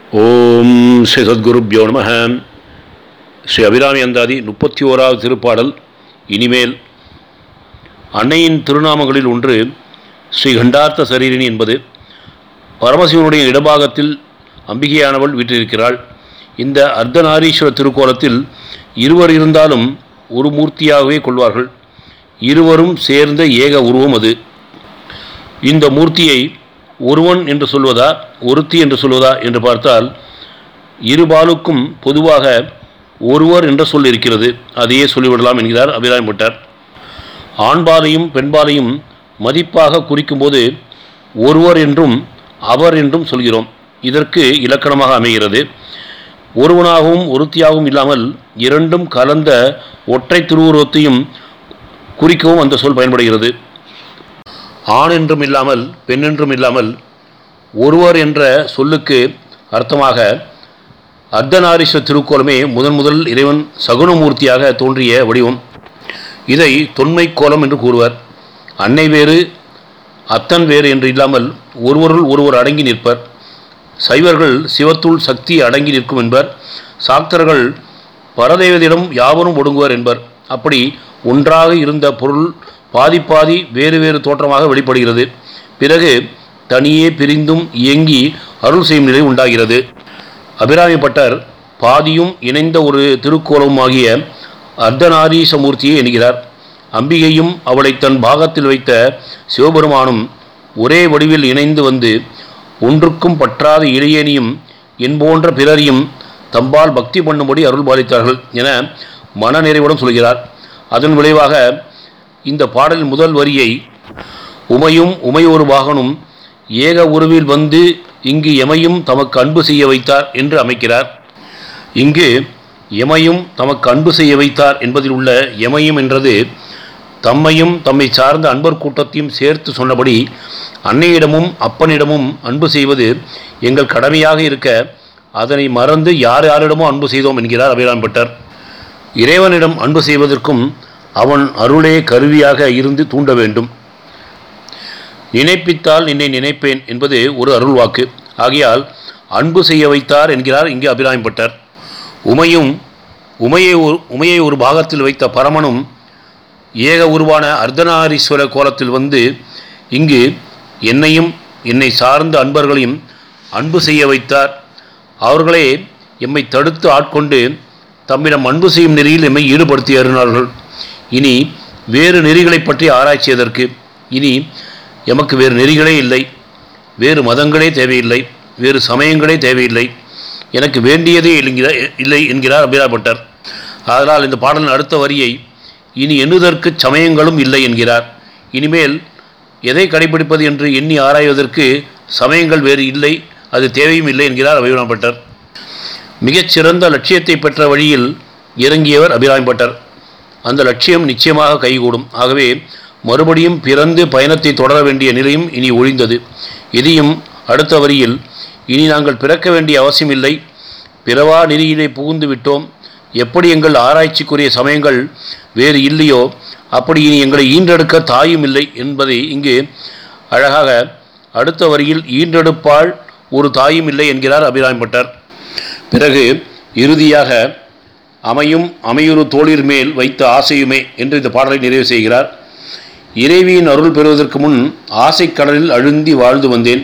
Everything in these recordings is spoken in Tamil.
ஓம் ஸ்ரீ சத்குருப்யோ நம ஸ்ரீ அபிராமி அந்தாதி முப்பத்தி ஓராவது திருப்பாடல் இனிமேல் அன்னையின் திருநாமங்களில் ஒன்று ஸ்ரீ கண்டார்த்த சரீரிணி என்பது பரமசிவனுடைய இடபாகத்தில் அம்பிகையானவள் வீற்றிருக்கிறாள் இந்த அர்த்தநாரீஸ்வர திருக்கோலத்தில் இருவர் இருந்தாலும் ஒரு மூர்த்தியாகவே கொள்வார்கள் இருவரும் சேர்ந்த ஏக உருவம் அது இந்த மூர்த்தியை ஒருவன் என்று சொல்வதா ஒருத்தி என்று சொல்வதா என்று பார்த்தால் இருபாலுக்கும் பொதுவாக ஒருவர் என்ற சொல் இருக்கிறது அதையே சொல்லிவிடலாம் என்கிறார் அபிராமி பட்டர் ஆண்பாலையும் பெண்பாலையும் மதிப்பாக குறிக்கும்போது ஒருவர் என்றும் அவர் என்றும் சொல்கிறோம் இதற்கு இலக்கணமாக அமைகிறது ஒருவனாகவும் ஒருத்தியாகவும் இல்லாமல் இரண்டும் கலந்த ஒற்றை திருவுருவத்தையும் குறிக்கவும் அந்த சொல் பயன்படுகிறது ஆண் என்றும் இல்லாமல் பெண் என்றும் இல்லாமல் ஒருவர் என்ற சொல்லுக்கு அர்த்தமாக அர்த்தநாரீஸ்வர திருக்கோலமே முதன் முதல் இறைவன் சகுனமூர்த்தியாக தோன்றிய வடிவம் இதை தொன்மை கோலம் என்று கூறுவர் அன்னை வேறு அத்தன் வேறு என்று இல்லாமல் ஒருவருள் ஒருவர் அடங்கி நிற்பர் சைவர்கள் சிவத்துள் சக்தி அடங்கி நிற்கும் என்பர் சாக்தர்கள் பரதேவதையிடம் யாவரும் ஒடுங்குவர் என்பர் அப்படி ஒன்றாக இருந்த பொருள் பாதி பாதி வேறு வேறு தோற்றமாக வெளிப்படுகிறது பிறகு தனியே பிரிந்தும் இயங்கி அருள் செய்யும் நிலை உண்டாகிறது அபிராமி பட்டர் பாதியும் இணைந்த ஒரு திருக்கோலமாகிய அர்த்தநாரீசமூர்த்தியை என்கிறார் அம்பிகையும் அவளை தன் பாகத்தில் வைத்த சிவபெருமானும் ஒரே வடிவில் இணைந்து வந்து ஒன்றுக்கும் பற்றாத இளையனியும் என்போன்ற பிறரையும் தம்பால் பக்தி பண்ணும்படி அருள் பாலித்தார்கள் என மனநிறைவுடன் சொல்கிறார் அதன் விளைவாக இந்த பாடலின் முதல் வரியை உமையும் உமையொரு பாகனும் ஏக உருவில் வந்து இங்கு எமையும் தமக்கு அன்பு செய்ய வைத்தார் என்று அமைக்கிறார் இங்கு எமையும் தமக்கு அன்பு செய்ய வைத்தார் என்பதில் உள்ள எமையும் என்றது தம்மையும் தம்மை சார்ந்த அன்பர் கூட்டத்தையும் சேர்த்து சொன்னபடி அன்னையிடமும் அப்பனிடமும் அன்பு செய்வது எங்கள் கடமையாக இருக்க அதனை மறந்து யார் யாரிடமோ அன்பு செய்தோம் என்கிறார் அபிராம் பட்டர் இறைவனிடம் அன்பு செய்வதற்கும் அவன் அருளே கருவியாக இருந்து தூண்ட வேண்டும் நினைப்பித்தால் நின்னை நினைப்பேன் என்பது ஒரு அருள் வாக்கு ஆகையால் அன்பு செய்ய வைத்தார் என்கிறார் இங்கு அபிராமி பட்டர் உமையும் உமையை ஒரு உமையை ஒரு பாகத்தில் வைத்த பரமனும் ஏக உருவான அர்த்தநாரீஸ்வர கோலத்தில் வந்து இங்கு என்னையும் என்னை சார்ந்த அன்பர்களையும் அன்பு செய்ய வைத்தார் அவர்களே எம்மை தடுத்து ஆட்கொண்டு தம்மிடம் அன்பு செய்யும் நெறியில் எம்மை ஈடுபடுத்தி அருणाர்கள் இனி வேறு நெறிகளை பற்றி ஆராய்ச்சி எதற்கு இனி எமக்கு வேறு நெறிகளே இல்லை வேறு மதங்களே தேவையில்லை வேறு சமயங்களே தேவையில்லை எனக்கு வேண்டியதே இல்லைங்கிற இல்லை என்கிறார் அபிராபட்டர் அதனால் இந்த பாடலின் அடுத்த வரியை இனி எண்ணுதற்கு சமயங்களும் இல்லை என்கிறார் இனிமேல் எதை கடைபிடிப்பது என்று எண்ணி ஆராய்வதற்கு சமயங்கள் வேறு இல்லை அது தேவையும் இல்லை என்கிறார் அபிராம்பட்டர் மிகச்சிறந்த லட்சியத்தை பெற்ற வழியில் இறங்கியவர் அபிராம்பட்டர் அந்த லட்சியம் நிச்சயமாக கைகூடும் ஆகவே மறுபடியும் பிறந்து பயணத்தை தொடர வேண்டிய நிலையும் இனி ஒழிந்தது இதையும் அடுத்த வரியில் இனி நாங்கள் பிறக்க வேண்டிய அவசியமில்லை பிறவா நெறியிலே புகுந்து விட்டோம் எப்படி எங்கள் ஆராய்ச்சிக்குரிய சமயங்கள் வேறு இல்லையோ அப்படி இனி எங்களை ஈன்றெடுக்க தாயும் இல்லை என்பதை இங்கு அழகாக அடுத்த வரியில் ஈன்றெடுப்பால் ஒரு தாயும் இல்லை என்கிறார் அபிராம் பட்டர் பிறகு இறுதியாக அமையும் அமையுறு தோளிர் மேல் வைத்த ஆசையுமே என்று இந்த பாடலை நிறைவு செய்கிறார் இறைவியின் அருள் பெறுவதற்கு முன் ஆசைக்கடலில் அழுந்தி வாழ்ந்து வந்தேன்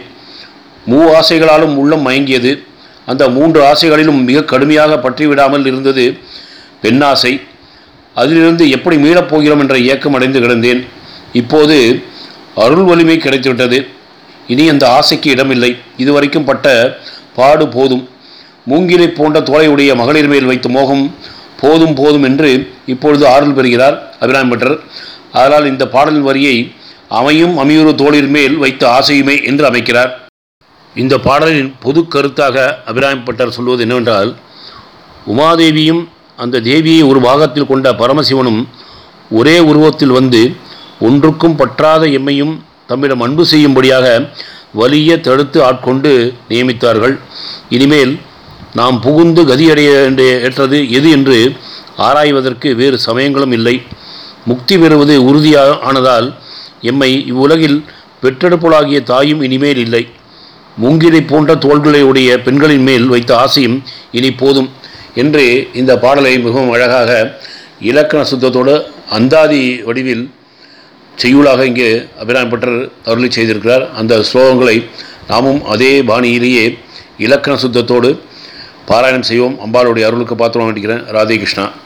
மூ ஆசைகளாலும் உள்ளம் மயங்கியது அந்த மூன்று ஆசைகளிலும் மிக கடுமையாக பற்றிவிடாமல் இருந்தது பெண்ணாசை அதிலிருந்து எப்படி மீளப் போகிறோம் என்ற இயக்கம் அடைந்து கிடந்தேன் இப்போது அருள் வலிமை கிடைத்துவிட்டது இனி அந்த ஆசைக்கு இடமில்லை இதுவரைக்கும் பட்ட பாடு போதும் மூங்கிலை போன்ற தோலையுடைய மகளிர் மேல் வைத்த மோகம் போதும் போதும் என்று இப்பொழுது ஆறுதல் பெறுகிறார் அபிராம் பட்டர் அதனால் இந்த பாடல் வரியை அமையும் அமையுறு தோளிர் மேல் வைத்த ஆசையுமே என்று அமைக்கிறார் இந்த பாடலின் பொது கருத்தாக அபிராமி பட்டர் சொல்வது என்னவென்றால் உமாதேவியும் அந்த தேவியை ஒரு பாகத்தில் கொண்ட பரமசிவனும் ஒரே உருவத்தில் வந்து ஒன்றுக்கும் பற்றாத எம்மையும் தம்மிடம் அன்பு செய்யும்படியாக வலிய தடுத்து ஆட்கொண்டு நியமித்தார்கள் இனிமேல் நாம் புகுந்து கதியடைய ஏற்றது எது என்று ஆராய்வதற்கு வேறு சமயங்களும் இல்லை முக்தி பெறுவது உறுதியானதால் எம்மை இவ்வுலகில் பெற்றெடுப்பலாகிய தாயும் இனிமேல் இல்லை மூங்கிலை போன்ற தோள்களை உடைய பெண்களின் மேல் வைத்த ஆசையும் இனி போதும் என்று இந்த பாடலை மிகவும் அழகாக இலக்கண சுத்தத்தோடு அந்தாதி வடிவில் செய்யுளாக இங்கே அபிராமி பட்டர் அருளி செய்திருக்கிறார் அந்த ஸ்லோகங்களை நாமும் அதே பாணியிலேயே இலக்கண சுத்தத்தோடு பாராயணம் செய்வோம் அம்பாளுடைய அருளுக்கு பாத்திரம் வேண்டிக்கிறேன் ராதே கிருஷ்ணா